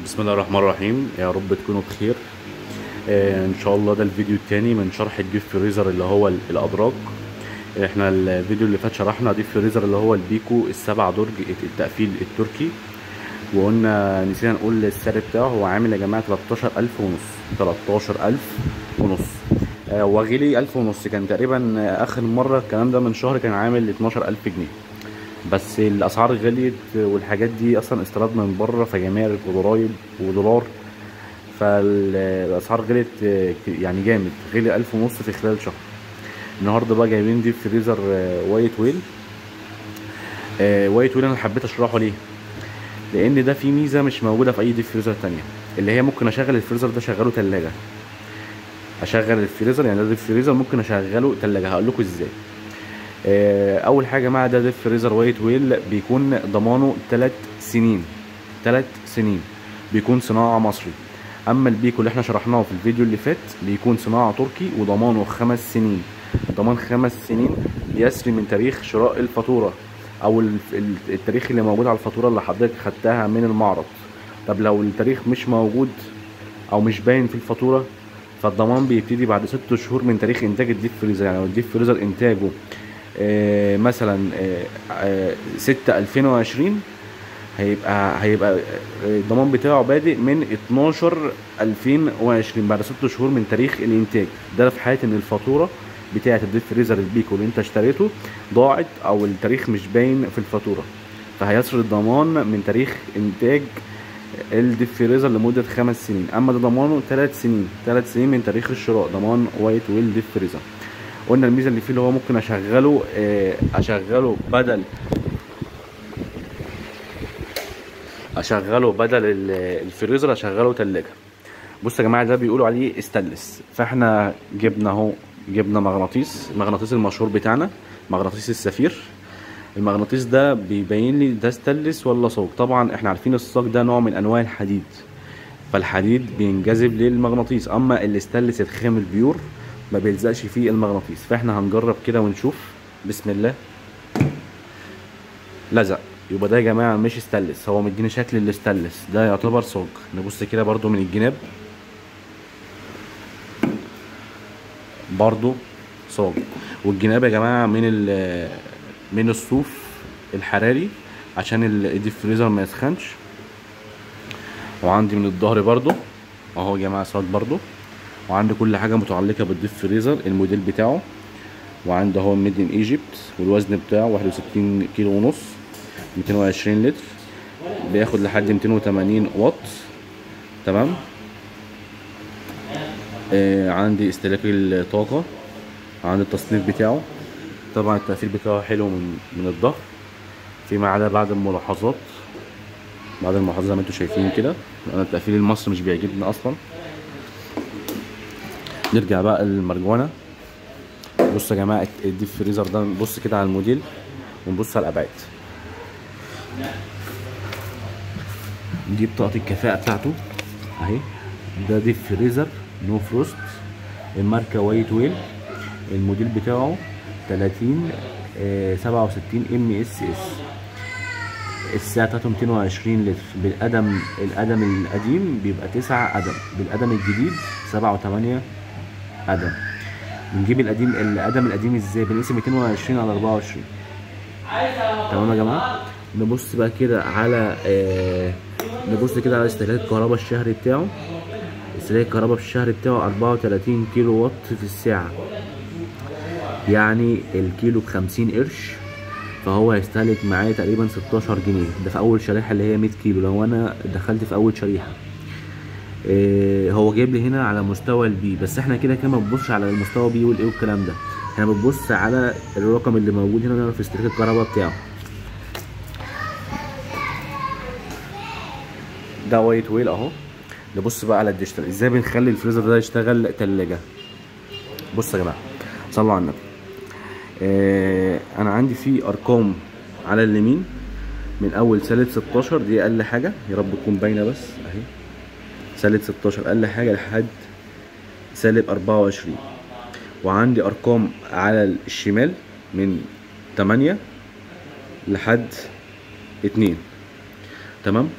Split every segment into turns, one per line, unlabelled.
بسم الله الرحمن الرحيم يا رب تكونوا بخير آه ان شاء الله ده الفيديو التاني من شرح الديب فريزر اللي هو ال- الادراج احنا الفيديو اللي فات شرحنا ديب فريزر اللي هو البيكو السبع درج التقفيل التركي وقلنا نسينا نقول السعر بتاعه هو عامل يا جماعه 13000 ونص 13000 ونص آه، هو غلي 1000 ونص كان تقريبا آه، اخر مره الكلام ده من شهر كان عامل 12000 جنيه بس الاسعار غليت والحاجات دي اصلا استيراد من بره فجمارك وضرايب ودولار فالاسعار غليت آه، يعني جامد غلي 1000 ونص في خلال شهر النهارده بقى جايبين ديب فريزر آه، وايت ويل آه، وايت ويل انا حبيت اشرحه ليه لان ده فيه ميزه مش موجوده في اي ديب فريزر تانية اللي هي ممكن اشغل الفريزر ده اشغله تلاجة اشغل الفريزر يعني ده ديب فريزر ممكن اشغله تلاجة هقول لكم ازاي آه، اول حاجه مع ده ديب فريزر وايت ويل بيكون ضمانه 3 سنين 3 سنين بيكون صناعه مصري اما البيكو اللي احنا شرحناه في الفيديو اللي فات بيكون صناعه تركي وضمانه خمس سنين ضمان خمس سنين بيسري من تاريخ شراء الفاتوره او ال- ال- التاريخ اللي موجود على الفاتوره اللي حضرتك خدتها من المعرض طب لو التاريخ مش موجود او مش باين في الفاتوره فالضمان بيبتدي بعد ست شهور من تاريخ انتاج الديب فريزر يعني لو الديب فريزر انتاجه آه، مثلا آه، آه، ستة 2020 هيبقى هيبقى آه، الضمان بتاعه بادئ من 12 2020 بعد ست شهور من تاريخ الانتاج ده في حاله ان الفاتوره بتاعه الديب فريزر البيكو اللي انت اشتريته ضاعت او التاريخ مش باين في الفاتوره فهيسر الضمان من تاريخ انتاج الديب فريزر لمده خمس سنين اما ده ضمانه ثلاث سنين ثلاث سنين من تاريخ الشراء ضمان وايت ويل ديب فريزر قلنا الميزه اللي فيه اللي هو ممكن اشغله آه، اشغله بدل اشغله بدل ال- الفريزر اشغله تلاجة بصوا يا جماعه ده بيقولوا عليه استانلس فاحنا جبنا اهو جبنا مغناطيس المغناطيس المشهور بتاعنا مغناطيس السفير المغناطيس ده بيبين لي ده استانلس ولا صاج طبعا احنا عارفين الصاج ده نوع من انواع الحديد فالحديد بينجذب للمغناطيس اما الاستانلس الخام البيور ما بيلزقش فيه المغناطيس فاحنا هنجرب كده ونشوف بسم الله لزق يبقى ده يا جماعه مش استانلس هو مديني شكل الاستانلس ده يعتبر صاج نبص كده برضو من الجناب برضو صاج والجناب يا جماعه من ال من الصوف الحراري عشان ال- الديب فريزر ما يسخنش وعندي من الظهر برضو اهو يا جماعه صاج برضو وعندي كل حاجه متعلقه بالديب فريزر الموديل بتاعه وعنده هو ميد ان ايجيبت والوزن بتاعه 61 كيلو ونص 220 لتر بياخد لحد 280 واط تمام آه عندي استهلاك الطاقة عندي التصنيف بتاعه طبعا التقفيل بتاعه حلو من من الظهر فيما عدا بعض الملاحظات بعض الملاحظات زي ما انتم شايفين كده انا التقفيل المصري مش بيعجبني اصلا نرجع بقى للمرجوانة بصوا يا جماعة الديب فريزر ده نبص كده على الموديل ونبص على الأبعاد دي بطاقة الكفاءة بتاعته أهي ده ديب فريزر نو فروست الماركة وايت ويل الموديل بتاعه 30 آه، 67 ام اس اس السعة بتاعته 220 لتر بالقدم القدم القديم بيبقى 9 قدم بالقدم الجديد 7 و8 قدم بنجيب القديم القدم القديم ازاي بنقسم 220 على 24 تمام يا جماعه نبص بقى كده على آه نبص كده على استهلاك الكهرباء الشهري بتاعه استهلاك الكهرباء في الشهر بتاعه 34 كيلو وات في الساعه يعني الكيلو ب 50 قرش فهو هيستهلك معايا تقريبا 16 جنيه ده في اول شريحه اللي هي 100 كيلو لو انا دخلت في اول شريحه إيه هو جايب لي هنا على مستوى البي بس احنا كده كده ما بنبصش على المستوى بي والايه والكلام ده احنا بنبص على الرقم اللي موجود هنا في استهلاك الكهرباء بتاعه ده وايت ويل اهو نبص بقى على الديجيتال ازاي بنخلي الفريزر ده يشتغل تلاجة بص يا جماعه صلوا على النبي آه انا عندي فيه ارقام على اليمين من اول سالب 16 دي اقل حاجه يا رب تكون باينه بس اهي سالب 16 اقل حاجه لحد سالب 24 وعندي ارقام على الشمال من 8 لحد 2 تمام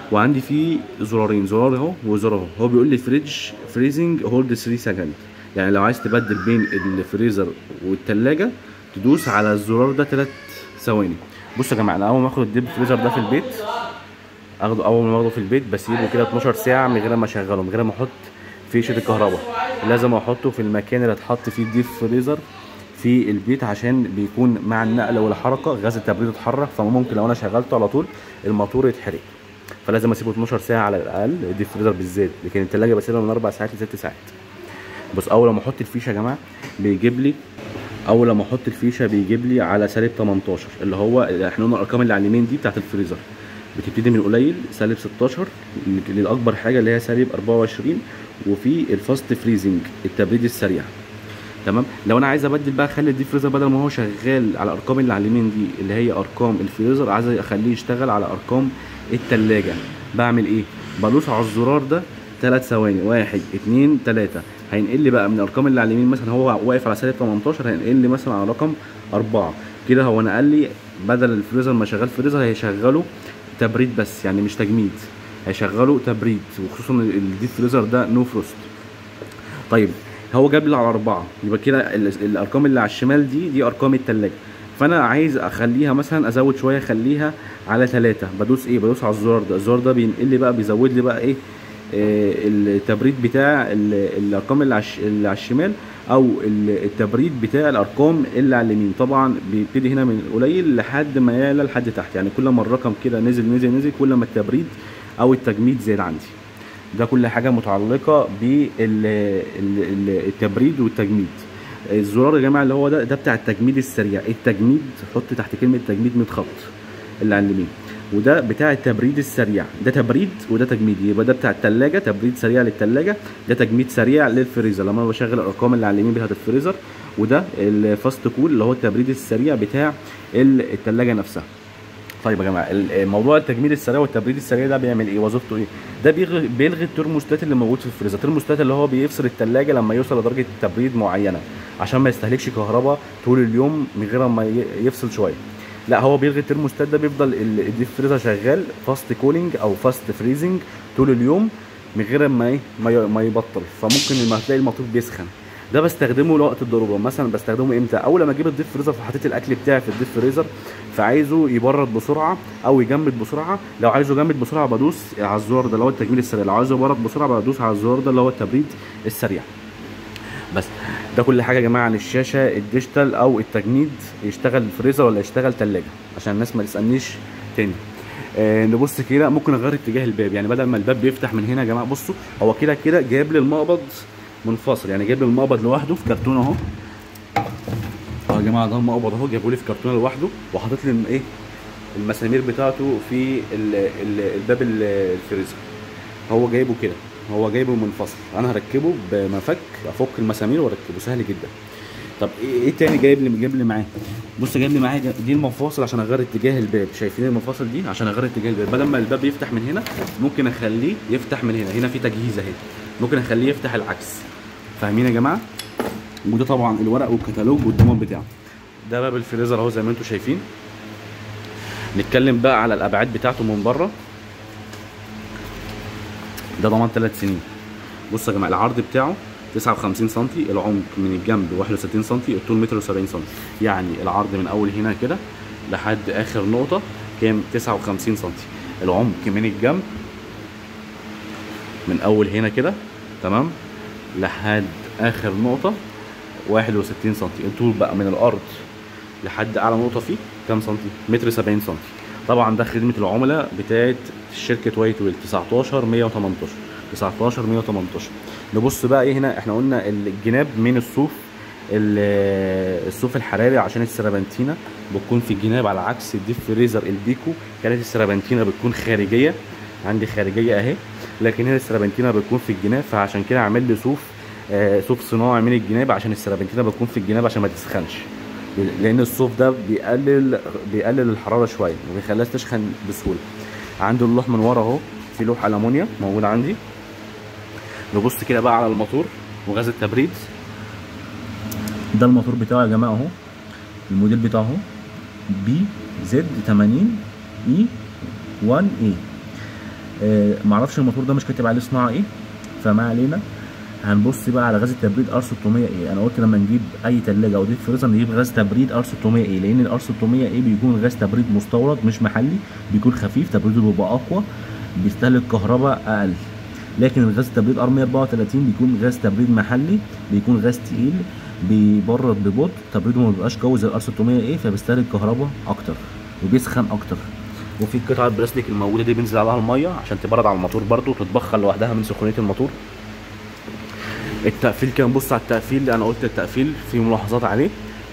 وعندي فيه زرارين زرار اهو وزرار اهو هو بيقول لي فريدج فريزنج هولد 3 سكند يعني لو عايز تبدل بين الفريزر والتلاجة تدوس على الزرار ده 3 ثواني بصوا يا جماعه انا اول ما اخد الديب فريزر ده في البيت اخده اول ما اخده في البيت بسيبه كده 12 ساعه من غير ما اشغله من غير ما احط فيشه الكهرباء لازم احطه في المكان اللي اتحط فيه الديب فريزر في البيت عشان بيكون مع النقل والحركه غاز التبريد اتحرك فممكن لو انا شغلته على طول الموتور يتحرق فلازم اسيبه 12 ساعه على الاقل الديب فريزر بالذات لكن التلاجة بسيبها من 4 ساعات ل 6 ساعات بص اول ما احط الفيشه يا جماعه بيجيب لي اول ما احط الفيشه بيجيب لي على سالب 18 اللي هو احنا قلنا الارقام اللي على اليمين دي بتاعت الفريزر بتبتدي من القليل سالب 16 للاكبر حاجه اللي هي سالب 24 وفي الفاست فريزنج التبريد السريع تمام لو انا عايز ابدل بقى اخلي الديب فريزر بدل ما هو شغال على الارقام اللي على اليمين دي اللي هي ارقام الفريزر عايز اخليه يشتغل على ارقام التلاجة بعمل ايه بدوس على الزرار ده ثلاث ثواني واحد اتنين تلاتة هينقل لي بقى من الارقام اللي على اليمين مثلا هو واقف على سالب 18 هينقل لي مثلا على رقم أربعة كده هو نقل لي بدل الفريزر ما شغال فريزر هيشغله تبريد بس يعني مش تجميد هيشغله تبريد وخصوصا الديب فريزر ده نو فروست طيب هو جاب لي على أربعة يبقى كده ال- الأرقام اللي على الشمال دي دي أرقام التلاجة فأنا عايز أخليها مثلا أزود شوية أخليها على ثلاثة بدوس إيه بدوس على الزرار ده الزرار ده بينقل لي بقى بيزود لي بقى إيه آه، التبريد بتاع ال- الارقام اللي على الش- اللي على الشمال او ال- التبريد بتاع الارقام اللي على اليمين طبعا بيبتدي هنا من القليل لحد ما يعلى لحد تحت يعني كل ما الرقم كده نزل نزل نزل كل ما التبريد او التجميد زاد عندي ده كل حاجه متعلقه بالتبريد والتجميد الزرار يا جماعه اللي هو ده ده بتاع التجميد السريع التجميد حط تحت كلمه تجميد 100 خط اللي على اليمين وده بتاع التبريد السريع ده تبريد وده تجميد يبقى ده بتاع التلاجة تبريد سريع للتلاجة ده تجميد سريع للفريزر لما انا بشغل الارقام اللي على اليمين بتاعت الفريزر وده الفاست كول اللي هو التبريد السريع بتاع ال- التلاجة نفسها طيب يا جماعه ال- موضوع التجميد السريع والتبريد السريع ده بيعمل ايه وظيفته ايه ده بيلغي بيلغي الترموستات اللي موجود في الفريزر الترموستات اللي هو بيفصل التلاجة لما يوصل لدرجه تبريد معينه عشان ما يستهلكش كهرباء طول اليوم من غير ما ي- يفصل شويه لا هو بيلغي الترموستات ده بيفضل ال- الديب فريزر شغال فاست كولينج او فاست فريزنج طول اليوم من غير ما ايه ما ي- ما يبطل فممكن لما تلاقي الموتور بيسخن ده بستخدمه لوقت الضروره مثلا بستخدمه امتى اول لما اجيب الديب فريزر فحطيت الاكل بتاعي في الديب فريزر فعايزه يبرد بسرعه او يجمد بسرعه لو عايزه يجمد بسرعه بدوس على الزرار ده اللي هو التجميد السريع لو عايزه يبرد بسرعه بدوس على الزرار ده اللي هو التبريد السريع بس ده كل حاجه يا جماعه عن الشاشه الديجيتال او التجميد يشتغل فريزر ولا يشتغل ثلاجه عشان الناس ما تسالنيش تاني آه نبص كده ممكن اغير اتجاه الباب يعني بدل ما الباب بيفتح من هنا يا جماعه بصوا هو كده كده جايب لي المقبض منفصل يعني جايب لي المقبض لوحده في كرتونه اهو اهو يا جماعه ده المقبض اهو جابه لي في كرتونه لوحده وحاطط لي ايه المسامير بتاعته في ال ال الباب ال- الفريزر هو جايبه كده هو جايبه منفصل انا هركبه بمفك افك المسامير واركبه سهل جدا طب ايه إيه تاني جايب لي جايب لي معاه بص جايب لي معاه جا- دي المفاصل عشان اغير اتجاه الباب شايفين المفاصل دي عشان اغير اتجاه الباب بدل ما الباب يفتح من هنا ممكن اخليه يفتح من هنا هنا في تجهيز اهي ممكن اخليه يفتح العكس فاهمين يا جماعه وده طبعا الورق والكتالوج والضمان بتاعه ده باب الفريزر اهو زي ما انتم شايفين نتكلم بقى على الابعاد بتاعته من بره ده ضمان 3 سنين بصوا يا جماعه العرض بتاعه 59 سم العمق من الجنب 61 سم الطول متر و70 سم يعني العرض من اول هنا كده لحد اخر نقطه كام 59 سم العمق من الجنب من اول هنا كده تمام لحد اخر نقطه 61 سم الطول بقى من الارض لحد اعلى نقطه فيه كام سنتي متر 70 سم طبعا ده خدمه العملاء بتاعت شركه وايت ويل 19 118 19 118 نبص بقى ايه هنا احنا قلنا الجناب من الصوف ال- الصوف الحراري عشان السربنتينا بتكون في الجناب على عكس الديب فريزر البيكو كانت السربنتينا بتكون خارجيه عندي خارجيه اهي لكن هنا السربنتينا بتكون في الجناب فعشان كده عامل لي صوف آه، صوف صناعي من الجناب عشان السربنتينا بتكون في الجناب عشان ما تسخنش لان الصوف ده بيقلل بيقلل الحراره شويه وما بيخليهاش تسخن بسهوله عندي اللوح من ورا اهو في لوح المونيا موجود عندي نبص كده بقى على الموتور وغاز التبريد ده الموتور بتاعه يا جماعه اهو الموديل بتاعه اهو بي زد 80 اي 1 اي آه معرفش الموتور ده مش كاتب عليه صناعه ايه فما علينا هنبص بقى على غاز التبريد ار 600 ايه انا قلت لما نجيب اي ثلاجه او ديب فريزر نجيب غاز تبريد ار 600 ايه لان الار 600 ايه بيكون غاز تبريد مستورد مش محلي بيكون خفيف تبريده بيبقى اقوى بيستهلك كهرباء اقل لكن الغاز التبريد ار 134 بيكون غاز تبريد محلي بيكون غاز تقيل بيبرد ببطء تبريده ما بيبقاش قوي زي الار 600 ايه فبيستهلك كهرباء اكتر وبيسخن اكتر وفي قطعه البلاستيك الموجوده دي بينزل عليها الميه عشان تبرد على الموتور برده وتتبخر لوحدها من سخونيه الموتور التقفيل كان بص على التقفيل انا قلت التقفيل في ملاحظات عليه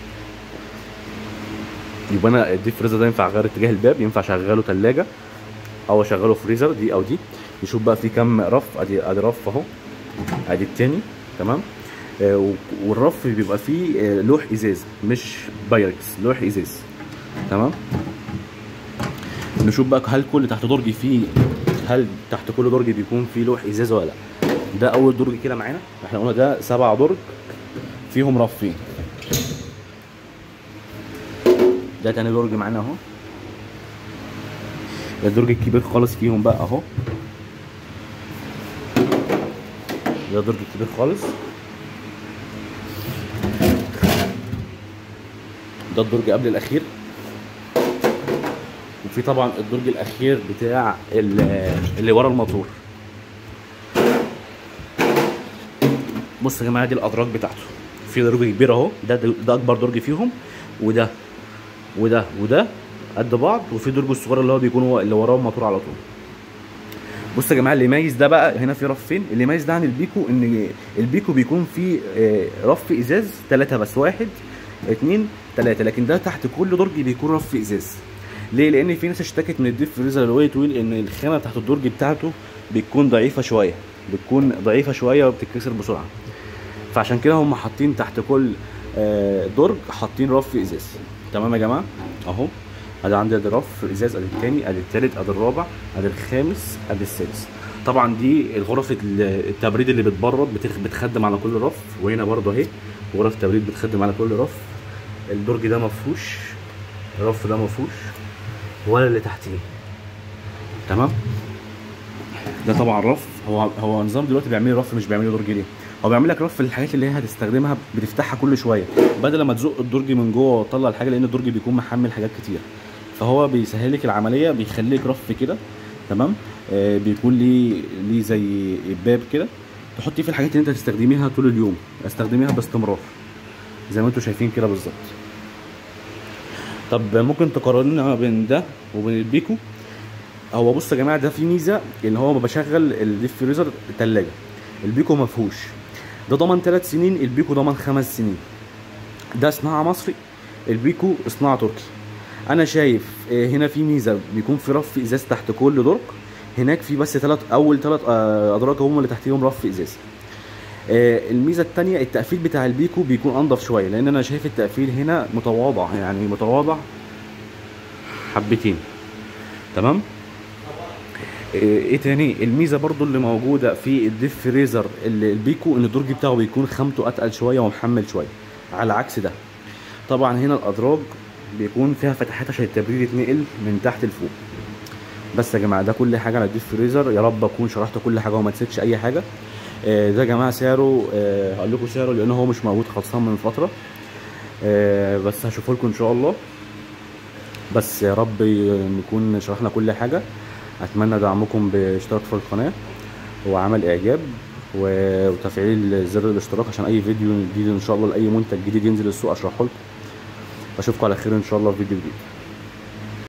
يبقى انا الديب فريزر ده ينفع اغير اتجاه الباب ينفع اشغله ثلاجه او اشغله فريزر دي او دي نشوف بقى في كام رف ادي ادي رف اهو ادي التاني تمام آه والرف بيبقى فيه آه لوح ازاز مش بايركس لوح ازاز تمام نشوف بقى هل كل تحت درج فيه هل تحت كل درج بيكون فيه لوح ازاز ولا لا ده اول درج كده معانا احنا قلنا ده سبع درج فيهم رفين ده تاني درج معانا اهو ده الدرج الكبير خالص فيهم بقى اهو ده الدرج الكبير خالص ده الدرج قبل الاخير وفي طبعا الدرج الاخير بتاع اللي ورا الموتور بص يا جماعه دي الادراج بتاعته في درج كبير اهو ده ده اكبر درج فيهم وده وده وده قد بعض وفي درج الصغير اللي هو بيكون هو اللي وراه الموتور على طول بص يا جماعه اللي يميز ده بقى هنا في رفين اللي يميز ده عن البيكو ان البيكو بيكون فيه رف ازاز ثلاثة بس واحد اتنين ثلاثة لكن ده تحت كل درج بيكون رف ازاز ليه لان في ناس اشتكت من الديب فريزر اللي هو طويل ان الخامه تحت الدرج بتاعته بتكون ضعيفه شويه بتكون ضعيفه شويه وبتتكسر بسرعه فعشان كده هم حاطين تحت كل درج حاطين رف ازاز تمام يا جماعه اهو ادي عندي ادي رف ازاز ادي التاني ادي التالت ادي الرابع ادي الخامس ادي السادس طبعا دي غرف التبريد اللي بتبرد بتخدم على كل رف وهنا برضه اهي غرف تبريد بتخدم على كل رف الدرج ده مفهوش الرف ده مفهوش ولا اللي تحتيه تمام ده طبعا رف هو هو نظام دلوقتي بيعمل رف مش بيعمل درج ليه هو بيعمل لك رف للحاجات اللي هي هتستخدمها بتفتحها كل شويه بدل ما تزق الدرج من جوه وتطلع الحاجه لان الدرج بيكون محمل حاجات كتير فهو بيسهل لك العمليه بيخلي لك رف كده تمام آه بيكون ليه ليه زي باب كده تحطي فيه الحاجات اللي انت هتستخدميها طول اليوم استخدميها باستمرار زي ما انتم شايفين كده بالظبط طب ممكن تقارننا بين ده وبين البيكو هو بص يا جماعه ده في ميزه ان هو بشغل الديب فريزر الثلاجه البيكو ما فيهوش ده ضمن 3 سنين البيكو ضمن 5 سنين ده صناعه مصري البيكو صناعه تركي انا شايف هنا في ميزه بيكون في رف ازاز تحت كل درج هناك في بس ثلاث اول ثلاث ادراج هم اللي تحتيهم رف ازاز الميزه الثانيه التقفيل بتاع البيكو بيكون انضف شويه لان انا شايف التقفيل هنا متواضع يعني متواضع حبتين تمام ايه تاني الميزه برضو اللي موجوده في الديب فريزر البيكو ان الدرج بتاعه بيكون خامته اتقل شويه ومحمل شويه على عكس ده طبعا هنا الادراج بيكون فيها فتحات عشان التبريد يتنقل من تحت لفوق بس يا جماعه ده كل حاجه على الديب فريزر يا رب اكون شرحت كل حاجه وما نسيتش اي حاجه ده يا جماعه سعره هقول لكم سعره لان هو مش موجود خلصان من فتره بس هشوفه لكم ان شاء الله بس يا رب نكون شرحنا كل حاجه اتمنى دعمكم باشتراك في القناه وعمل اعجاب وتفعيل زر الاشتراك عشان اي فيديو جديد ان شاء الله لاي منتج جديد ينزل السوق اشرحه لكم اشوفكم على خير ان شاء الله في فيديو جديد